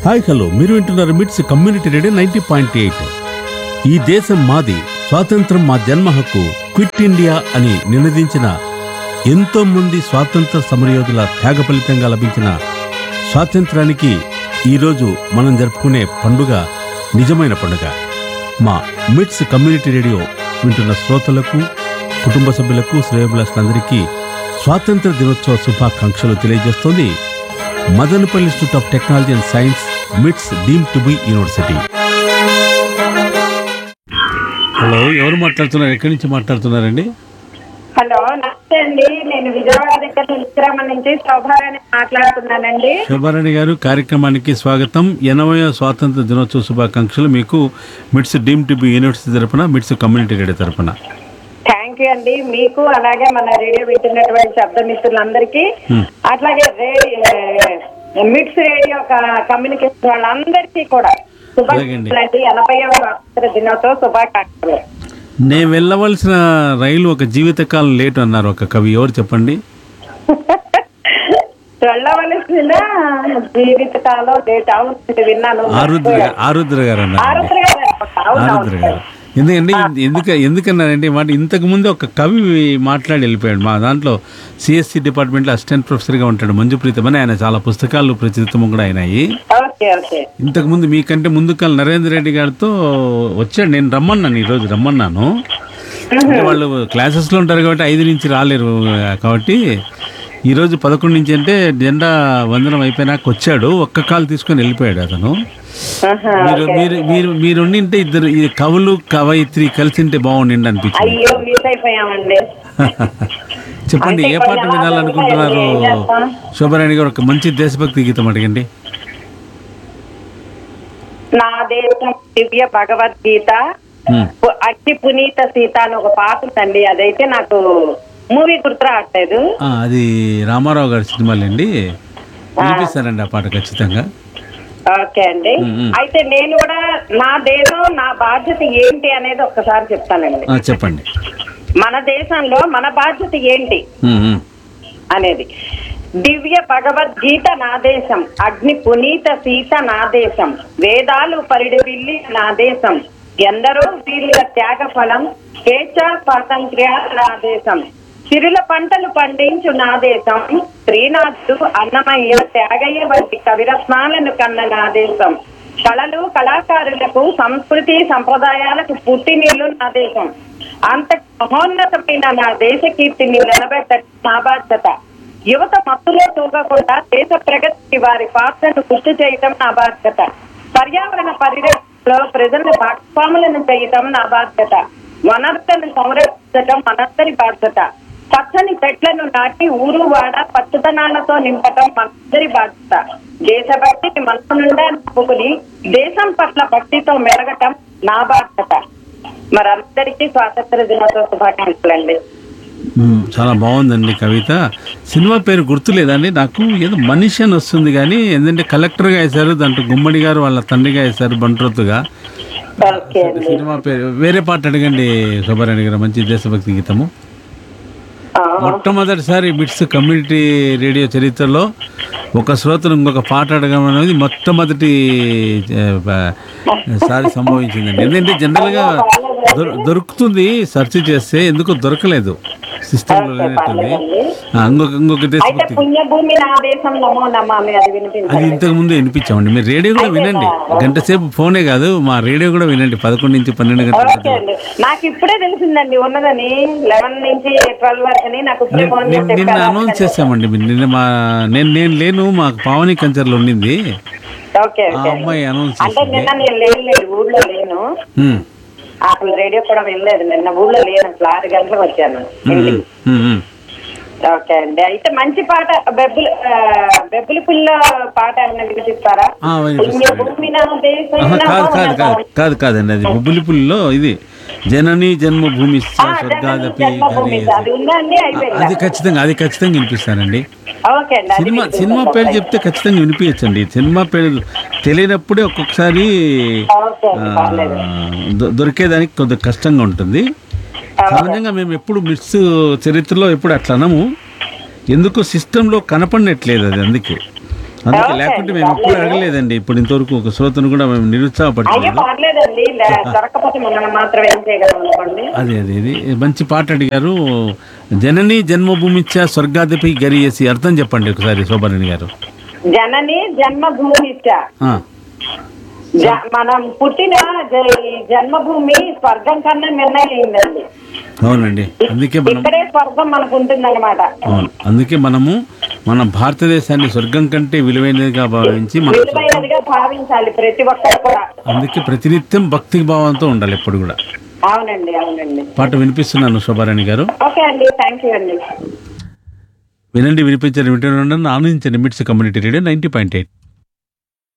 Hi hello మీరు వింటున్నారు MITS community radio ninety point eight ఈ దేశం మాది స్వాతంత్రం మా జన్మ హక్కు క్విట్ ఇండియా అని నినదించిన ఎంతో మంది స్వాతంత్ర సమరయోధుల త్యాగ ఫలితంగా లభించిన స్వాతంత్రానికి ఈరోజు మనం జరుపుకునే పండుగ నిజమైన పండుగ మా మిట్స్ కమ్యూనిటీ రేడియో వింటున్న శ్రోతలకు కుటుంబ సభ్యులకు శ్రేయభిలాషులందరికీ స్వాతంత్ర దినోత్సవ శుభాకాంక్షలు తెలియజేస్తోంది Madanapalle institute of technology and science MITS deemed to be university hello ఎవరు మాట్లాడుతున్నారు ఎక్కడి నుంచి మాట్లాడుతున్నారండి హలో నమస్తే అండి నేను విజయవాడ దగ్గర నిత్యరామ నుంచి శోభారాణి మాట్లాడుతున్నానండి శోభారాణి గారు కార్యక్రమానికి స్వాగతం ఎనభై స్వాతంత్ర దినోత్సవ శుభాకాంక్షలు మీకు మిట్స్ డీమ్ టు బి యూనివర్సిటీ తరపున మిట్స్ కమ్యూనిటీ రేడియో తరపున థ్యాంక్ యూ అండి మీకు అలాగే మన రేడియో వింటున్నటువంటి శబ్ద మిత్రులందరికీ Hmm. అట్లాగే రేడియో మిట్స్ రేడియో కమ్యూనికేషన్ వాళ్ళందరికీ కూడా అలాగేండి. శుభాకాంక్షలు అండి ఎనభైవ స్వాతంత్ర దినోత్సవ శుభాకాంక్షలు నేను వెళ్ళవలసిన రైలు ఒక జీవితకాలం లేట్ అన్నారు ఒక కవి ఎవరు చెప్పండి వెళ్ళవలసిన జీవితకాలం డేట్ అవును విన్నాను ఆరుద్ర గారు ఆరుద్ర గారు అన్నారు ఆరుద్ర గారు అవును, ఆరుద్ర అవును. గారు ఎందుకండి ఎందుక ఎందుకన్నారంటే ఈ మాట ఇంతకు ముందే ఒక కవి మాట్లాడి వెళ్ళిపోయాడు మా దాంట్లో సిఎస్సి డిపార్ట్మెంట్లో అసిస్టెంట్ ప్రొఫెసర్గా ఉంటాడు మంజుప్రీతం అని ఆయన చాలా పుస్తకాలు ప్రచురితం కూడా అయినాయి ఓకే ఓకే ఇంతకు ముందు మీకంటే ముందు కాలం నరేంద్ర రెడ్డి గారితో వచ్చాడు నేను రమ్మన్నాను ఈరోజు రమ్మన్నాను అంటే వాళ్ళు క్లాసెస్లో ఉంటారు కాబట్టి ఐదు నుంచి రాలేరు కాబట్టి ఈరోజు పదకొండు నుంచి అంటే జెండా వందనం అయిపోయినాక వచ్చాడు ఒక్క కాలు తీసుకొని వెళ్ళిపోయాడు అతను ఆహా. మీరు మీరు మీరు మీరు ఉండింటే ఇద్దరు ఈ కవులు కవయిత్రి కలిసి ఉంటే బాగుండిండి అనిపించింది అయ్యో మిస్ అయిపోయామండి చెప్పండి ఏ పాట వినాలనుకుంటున్నారు ఏం చేస్తాం? శోభరాణి గారు ఒక మంచి దేశభక్తి గీతం అడగండి నా దేశం దివ్య భగవద్గీత ఉమ్. పు- అగ్ని పునీత సీత అని ఒక పాట ఉందండి అదైతే నాకు మూవీ గుర్తు రావట్లేదు ఆ, అది రామారావు గారి సినిమాలండి వినిపిస్తారండి ఆ పాట ఖచ్చితంగా ఓకే అండి ఉమ్, ఉమ్. అయితే నేను కూడా నా దేశం నా బాధ్యత ఏంటి అనేది ఒక్కసారి చెప్తానండి ఆ, చెప్పండి మన దేశంలో మన బాధ్యత ఏంటి ఉమ్, ఉమ్. అనేది దివ్య భగవద్గీత నా దేశం అగ్ని పునీత సీత నా దేశం వేదాలు పరిడివిల్లి నా దేశం ఎందరో వీరుల త్యాగ ఫలం స్వేచ్ఛ స్వాతంత్ర్య నా దేశం సిరుల పంటలు పండించు నా దేశం శ్రీనాథుడు అన్నమయ్య త్యాగయ్య వంటి కవిరత్నాలను కన్న నా దేశం కళలు కళాకారులకు సంస్కృతి సంప్రదాయాలకు పుట్టినీళ్లు నా దేశం అంత మహోన్నతమైన నా దేశ కీర్తిని నిలబెట్టడం నా బాధ్యత యువత మత్తులో తూగకుండా దేశ ప్రగతికి వారి పాత్రను గుర్తు చేయటం నా బాధ్యత పర్యావరణ పరిరక్షణలో ప్రజలను భాగస్వాములను చేయటం నా బాధ్యత వనరులను సంరక్షించటం మనందరి బాధ్యత పచ్చని చెట్లను నాటి ఊరు వాడ పచ్చదనాలతో నింపటం మనందరి బాధ్యత దేశభక్తిని మనసు నిండా నింపుకుని దేశం పట్ల భక్తితో మెరగటం నా బాధ్యత మరందరికీ స్వాతంత్ర దినోత్సవ శుభాకాంక్షలండి ఉమ్, చాలా బాగుందండి కవిత సినిమా పేరు గుర్తులేదండి నాకు ఏదో మనిషి అని వస్తుంది కానీ ఏంటంటే కలెక్టర్గా వేశారు దాంట్లో గుమ్మడి గారు వాళ్ళ తండ్రిగా వేశారు బంట్రోతుగా ఓకే అండి సినిమా పేరు వేరే పాట అడగండి శోభారాణి గారు మంచి దేశభక్తి గీతము ఆ, మొట్టమొదటిసారి బిట్స్ కమ్యూనిటీ రేడియో చరిత్రలో ఒక శ్రోతను ఇంకొక పాట అడగడం అనేది మొట్టమొదటి ఏ, బ- సారి సంభవించిందండి ఎందుకంటే జనరల్గా దొర- దొరుకుతుంది సెర్చ్ చేస్తే ఎందుకో దొరకలేదు సిస్టంలో లేనట్టుంది ఆ, ఇంకొక ఇంకొక అయితే దేశభక్తి పుణ్యభూమి నా దేశం నమో నమామి అది వినిపించండి అది ఇంతకు ముందు వినిపించామండి మీరు రేడియో కూడా వినండి గంట సేపు ఫోనే కాదు మా రేడియో కూడా వినండి పదకొండు నుంచి పన్నెండు గంటల ఓకే అండి నాకు ఇప్పుడే తెలిసిందండి ఉన్నదని లెవెన్ నుంచి ట్వెల్వ్ వరకు అని నాకు ఇప్పుడే ఫోన్ చేసి నిన్న చెప్పారు. అనౌన్స్ చేసామండి మీరు నిన్న మా నేను నేను లేను మాకు పావని కంచర్లో ఉండింది ఓకే ఆ ఓకే అమ్మాయి అనౌన్స్ అంటే చేసింది నిన్న నేను లేను ఊర్లో లేను ఉమ్, అసలు రేడియో కూడా వినలేదు నిన్న ఊర్లో లేను అసలు ఆరు గంటలకు వచ్చాను ఉమ్, ఉమ్, ఉమ్. ఓకే అండి అయితే మంచి పాట బెబ్బులు ఆ, బెబ్బులి పుల్ల పాట ఏమైనా వినిపిస్తారా ఆ, వినిపిస్తాను. పుణ్యభూమి నా దేశం ఆహా, కాదు నమో కాదు కాదు నమామి. కాదు కాదండి అది బొబ్బులిపుల్లో ఇది జనని జన్మభూమి ఆ, స్వర్గాదపి జన్మభూమి గణేశ. అది ఉందా అండి అయిపోయిందా అది ఖచ్చితంగా అది ఖచ్చితంగా వినిపిస్తానండి ఓకే అండి అది సినిమా వినిపిస్తాను. సినిమా పేరు చెప్తే ఖచ్చితంగా వినిపించండి సినిమా పేరు తెలియనప్పుడే ఒక్కొక్కసారి ఓకే ఆ, అండి పర్లేదు దొ- దొరికేదానికి కొద్దిగా కష్టంగా ఉంటుంది సహజంగా మేము ఎప్పుడు మిస్ చరిత్రలో ఎప్పుడు అట్లా అనము ఎందుకు సిస్టంలో కనపడినట్లేదు అది అందుకే అందుకే ఓకే లేకుంటే అండి, మేము ఇప్పుడు పర్లేదు. అడగలేదండి ఇప్పుడు ఇంతవరకు ఒక శ్రోతను కూడా మేము అయ్యో నిరుత్సాహపడలేదు పర్లేదండి లే- దొరకకపోతే మనం మాత్రం ఏం చేయగలం అనుకోండి అదే అదే ఇది మంచి పాట అడిగారు జనని జన్మభూమిచ్చ స్వర్గాధిపై గరియేసి అర్థం చెప్పండి ఒకసారి శోభారాణి గారు జనని జన్మభూమి ఆ, మనం పుట్టిన జ- ఈ జన్మభూమి స్వర్గం కన్నా నిర్ణయిందండి అవునండి అందుకే మనం ఇక్కడే స్వర్గం మనకు ఉంటుందన్నమాట అవును అందుకే మనము మన భారతదేశాన్ని స్వర్గం కంటే విలువైనదిగా భావించి మనం విలువైనదిగా భావించాలి ప్రతి ఒక్కరు కూడా అందుకే ప్రతినిత్యం భక్తి భావంతో ఉండాలి ఎప్పుడు కూడా అవునండి అవునండి పాట వినిపిస్తున్నాను శోభారాణి గారు ఓకే అండి థ్యాంక్ యూ అండి వినండి వినిపించండి వింటున్నాను ఆనందించండి MITS community radio ninety point eight